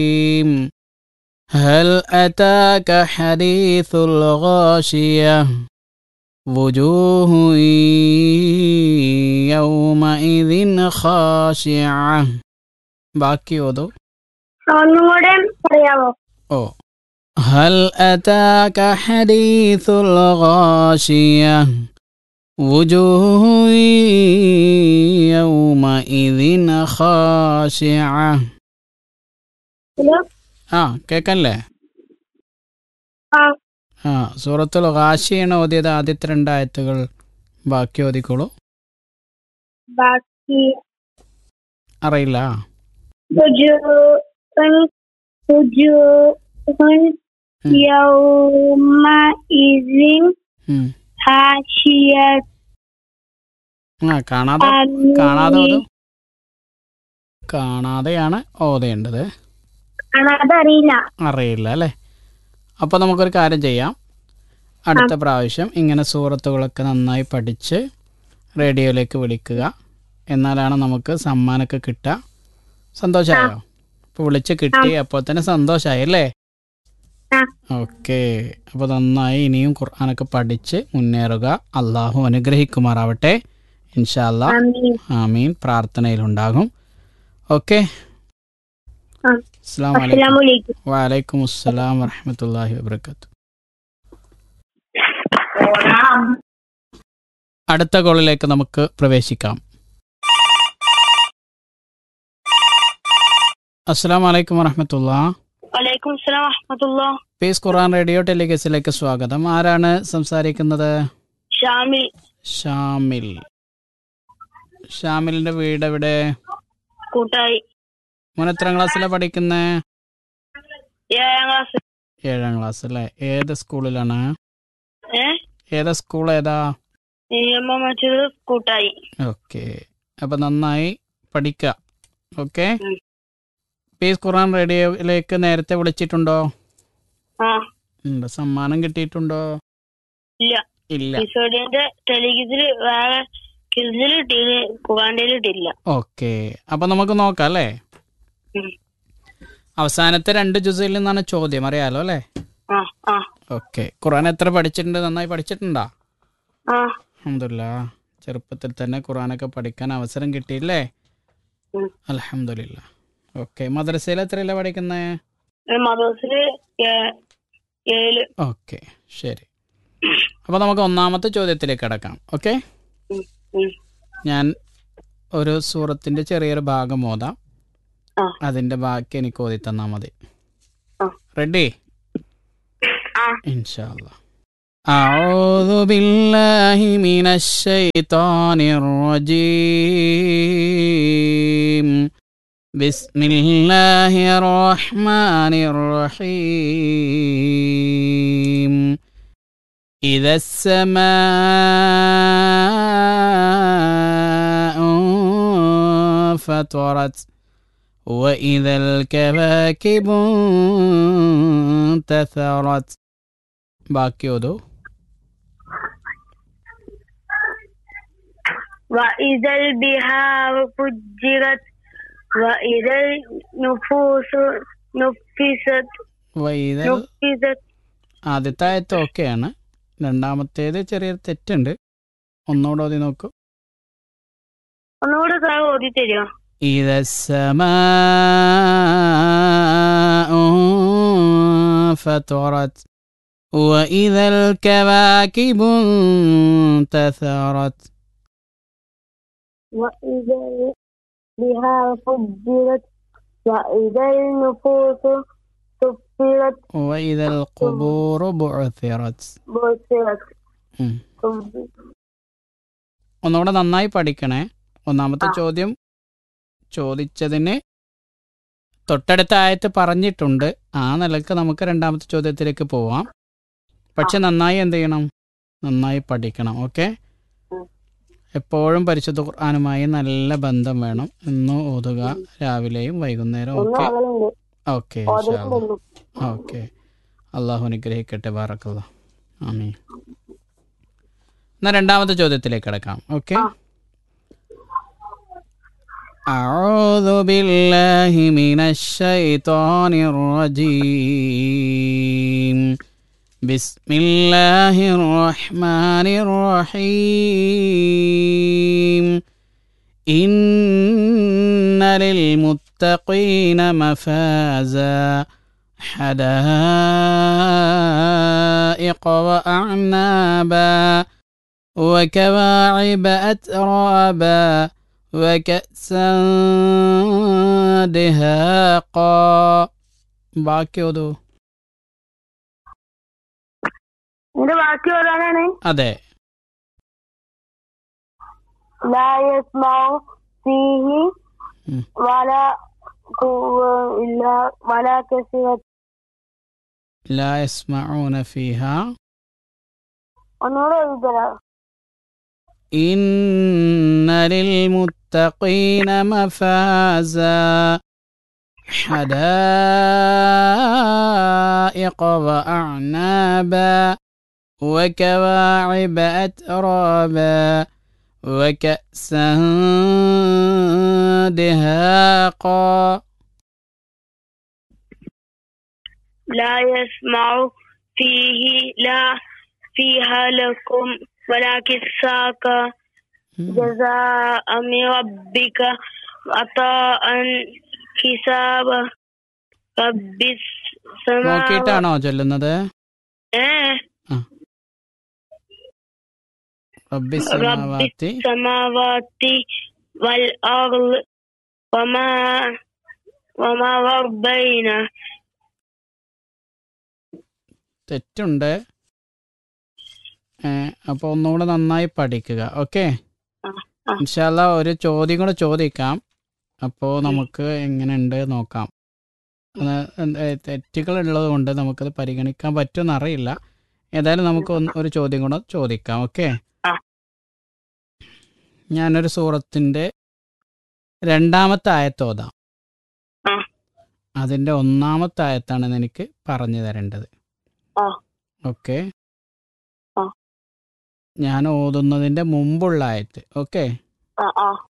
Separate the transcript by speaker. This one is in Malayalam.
Speaker 1: هل أتاك حديث الغاشية وجوه يومئذ خاشعة ബാക്കി ഓതോ
Speaker 2: ഒന്നും കൂടെ പറയാമോ
Speaker 1: ഓ هل أتاك حديث الغاشية وجوه يومئذ خاشعة
Speaker 2: ഹലോ
Speaker 1: ആ കേക്കല്ലേ
Speaker 2: ആ
Speaker 1: ആ സൂറത്തുൽ ഖാശിയാണ് ഓതിയത് ആദ്യത്തെ രണ്ടായത്തുകൾ ബാക്കി ഓതിക്കോളൂ
Speaker 2: ബാക്കി
Speaker 1: അറിയില്ല
Speaker 2: وجوه وجوه يومئذ
Speaker 1: ഉം.
Speaker 2: خاشية
Speaker 1: ആ കാണാതെ കാണാതെ ഓതോ കാണാതെയാണ് ഓതേണ്ടത്
Speaker 2: അതറിയില്ല
Speaker 1: അറിയില്ല അല്ലേ അപ്പോൾ നമുക്കൊരു കാര്യം ചെയ്യാം അടുത്ത പ്രാവശ്യം ഇങ്ങനെ സൂറത്തുകളൊക്കെ നന്നായി പഠിച്ച് റേഡിയോയിലേക്ക് വിളിക്കുക എന്നാലാണ് നമുക്ക് സമ്മാനമൊക്കെ കിട്ടുക സന്തോഷമായോ അപ്പോൾ വിളിച്ച് കിട്ടി അപ്പോൾ തന്നെ സന്തോഷമായി അല്ലേ
Speaker 2: ആ.
Speaker 1: ഓക്കെ അപ്പോൾ നന്നായി ഇനിയും ഖുർആാനൊക്കെ പഠിച്ച് മുന്നേറുക അള്ളാഹു അനുഗ്രഹിക്കുമാറാവട്ടെ ഇൻഷാല്ലാ
Speaker 2: ആമീൻ.
Speaker 1: ആമീൻ പ്രാർത്ഥനയിലുണ്ടാകും ഓക്കെ
Speaker 2: ആ.
Speaker 1: അസ്സാം വലൈക്കും
Speaker 2: അസ്സലാമലൈക്കും
Speaker 1: വലൈക്കും അസ്സലാം വറഹമത്തല്ലാഹി വബർക്കാത്തു അടുത്ത കോളിലേക്ക് നമുക്ക് പ്രവേശിക്കാം അസ്സാം വലൈക്കും വറഹമത്തുള്ള
Speaker 2: വലൈക്കും അസ്സലാം വറഹമത്തുള്ള
Speaker 1: പീസ് ഖുർആൻ റേഡിയോ ടെലിഗസിലേക്ക് സ്വാഗതം ആരാണ് സംസാരിക്കുന്നത്
Speaker 2: ഷാമിൽ
Speaker 1: ഷാമിൽ ഷാമിലിന്റെ വീട് എവിടെ
Speaker 2: കൂട്ടായി
Speaker 1: മോൻ എത്രാം ക്ലാസ്സിലാണ് പഠിക്കുന്നത്
Speaker 2: ഏഴാം ക്ലാസ്
Speaker 1: ഏഴാം ക്ലാസ് അല്ലേ ഏത് സ്കൂളിലാണ്
Speaker 2: ഏ
Speaker 1: ഏതാ സ്കൂൾ ഏതാ
Speaker 2: അമ്മ മറ്റത് കൂട്ടായി
Speaker 1: ഓക്കെ അപ്പൊ നന്നായി പഠിക്കുക ഓക്കെ
Speaker 2: ഉം.
Speaker 1: പീസ് ഖുറാൻ റേഡിയോയിലേക്ക് നേരത്തെ വിളിച്ചിട്ടുണ്ടോ
Speaker 2: ആ
Speaker 1: ഉണ്ട് സമ്മാനം കിട്ടിയിട്ടുണ്ടോ
Speaker 2: ഇല്ല
Speaker 1: ഇല്ല
Speaker 2: എപ്പിസോഡിന്റെ ടെലിഗിസിൽ വേറെ കിസിൽ ഇട്ടില്ല ഖുറാന്റെ ഇട്ടില്ല
Speaker 1: ഓക്കെ അപ്പൊ നമുക്ക് നോക്കാം അല്ലേ
Speaker 2: ഉം.
Speaker 1: അവസാനത്തെ രണ്ട് ജുസയിൽ നിന്നാണ് ചോദ്യം അറിയാലോ അല്ലേ
Speaker 2: ആ ആ
Speaker 1: ഓക്കെ ഖുറാൻ എത്ര പഠിച്ചിട്ടുണ്ട് നന്നായി പഠിച്ചിട്ടുണ്ടോ
Speaker 2: ആ
Speaker 1: അഹമ്മദില്ല ചെറുപ്പത്തിൽ തന്നെ ഖുറാനൊക്കെ പഠിക്കാൻ അവസരം കിട്ടിയില്ലേ
Speaker 2: ഉം.
Speaker 1: അലഹമില്ല ഓക്കെ മദ്രസയിൽ എത്രയല്ല പഠിക്കുന്നത്
Speaker 2: മദ്രസില് ഏ- ഏഴ്
Speaker 1: ഓക്കെ ശരി അപ്പോൾ നമുക്ക് ഒന്നാമത്തെ ചോദ്യത്തിലേക്ക് കിടക്കാം ഓക്കെ
Speaker 2: ഉം, ഉം.
Speaker 1: ഞാൻ ഒരു സൂറത്തിൻ്റെ ചെറിയൊരു ഭാഗം ഓതാം
Speaker 2: ആ.
Speaker 1: അതിൻ്റെ ബാക്കി എനിക്ക് ഓതി തന്നാൽ മതി
Speaker 2: ആ.
Speaker 1: റെഡി
Speaker 2: ആ
Speaker 1: ഇൻഷാല്ല أعوذ بالله من الشيطان الرجيم بسم الله الرحمن الرحيم إذا السماء انفطرت وإذا الكواكب انتثرت ബാക്കി ഓതോ
Speaker 2: وإذا البحار فجرت وإذا النفوس نفست
Speaker 1: വൈതൽ
Speaker 2: نفست
Speaker 1: ആദ്യത്തെ ആയത്ത് ഓക്കെയാണ് രണ്ടാമത്തേത് ചെറിയൊരു തെറ്റുണ്ട് ഒന്നുകൂടെ ഓതി നോക്കൂ
Speaker 2: ഒന്നുകൂടെ സാർ ഓതി തരുമോ
Speaker 1: إذا السماء انفطرت وإذا الكواكب انتثرت
Speaker 2: وإذا البحار فجرت وإذا النفوس سفرت
Speaker 1: وإذا القبور بعثرت
Speaker 2: بصرت
Speaker 1: ഉം. ഒന്നുകൂടെ നന്നായി പഠിക്കണേ ഒന്നാമത്തെ
Speaker 2: ആ.
Speaker 1: ചോദ്യം ചോദിച്ചതിന് തൊട്ടടുത്ത ആയത്ത് പറഞ്ഞിട്ടുണ്ട് ആ നിലക്ക് നമുക്ക് രണ്ടാമത്തെ ചോദ്യത്തിലേക്ക് പോവാം പക്ഷെ നന്നായി എന്ത് ചെയ്യണം നന്നായി പഠിക്കണം ഓക്കെ
Speaker 2: ഉം.
Speaker 1: എപ്പോഴും പരിശുദ്ധ ഖുർആാനുമായി നല്ല ബന്ധം വേണം എന്നും ഓതുക രാവിലെയും വൈകുന്നേരം
Speaker 2: ഒന്നും
Speaker 1: ഓക്കെ
Speaker 2: അവളുണ്ട്
Speaker 1: ഓക്കെ
Speaker 2: ഓതിട്ടുണ്ടല്ലോ
Speaker 1: ഓക്കെ അള്ളാഹു അനുഗ്രഹിക്കട്ടെ ബാറക്കല്ല ആമീ എന്നാ രണ്ടാമത്തെ ചോദ്യത്തിലേക്ക് കിടക്കാം ഓക്കെ
Speaker 2: ആ.
Speaker 1: أعوذ بالله من الشيطان الرجيم بسم الله الرحمن الرحيم إن للمتقين مفازا حدائق وأعنابا وكواعب أترابا وكأسا دهاقا ബാക്കി ഓതൂ
Speaker 2: ഇതിന്റെ ബാക്കി പറയാനാണ്
Speaker 1: അതെ
Speaker 2: لا يسمع فيه
Speaker 1: ഉം.
Speaker 2: ولا قوة إلا ولا كثيرة
Speaker 1: لا يسمعون فيها
Speaker 2: ഒന്നുകൂടെ എഴുതല
Speaker 1: إن للمتقين مفازا حدائق وأعنابا وكواعب أترابا وكأسا دهاقا
Speaker 2: لا يسمع فيه لا فيها لكم ولا كساك جزاء من ربك عطاء حسابا رب السماوات
Speaker 1: നോക്കിയിട്ടാണോ ചൊല്ലുന്നത്
Speaker 2: إيه.
Speaker 1: റബ്ബി
Speaker 2: رب
Speaker 1: സമാവാത്തി
Speaker 2: السماوات والأرض وما وما بين
Speaker 1: തെറ്റുണ്ട് അപ്പോൾ ഒന്നുകൂടെ നന്നായി പഠിക്കുക ഓക്കെ
Speaker 2: ആ.
Speaker 1: ഇൻഷാല്ല ഒരു ചോദ്യം കൂടെ ചോദിക്കാം അപ്പോൾ നമുക്ക് എങ്ങനെയുണ്ട് നോക്കാം അത് എന്ത് തെറ്റുകൾ ഉള്ളത് കൊണ്ട് നമുക്കത് പരിഗണിക്കാൻ പറ്റുമെന്ന് അറിയില്ല ഏതായാലും നമുക്ക് ഒന്ന് ഒരു ചോദ്യം കൂടെ ചോദിക്കാം ഓക്കെ
Speaker 2: ആ.
Speaker 1: ഞാനൊരു സൂറത്തിൻ്റെ രണ്ടാമത്തെ ആയത്തോതാം
Speaker 2: ആ.
Speaker 1: അതിൻ്റെ ഒന്നാമത്തെ ആയത്താണ് എനിക്ക് പറഞ്ഞു തരേണ്ടത്
Speaker 2: ആ.
Speaker 1: ഓക്കെ
Speaker 2: ആ.
Speaker 1: ഞാൻ ഓതുന്നതിൻ്റെ മുമ്പുള്ള ആയത്ത് ഓക്കെ
Speaker 2: ആ ആ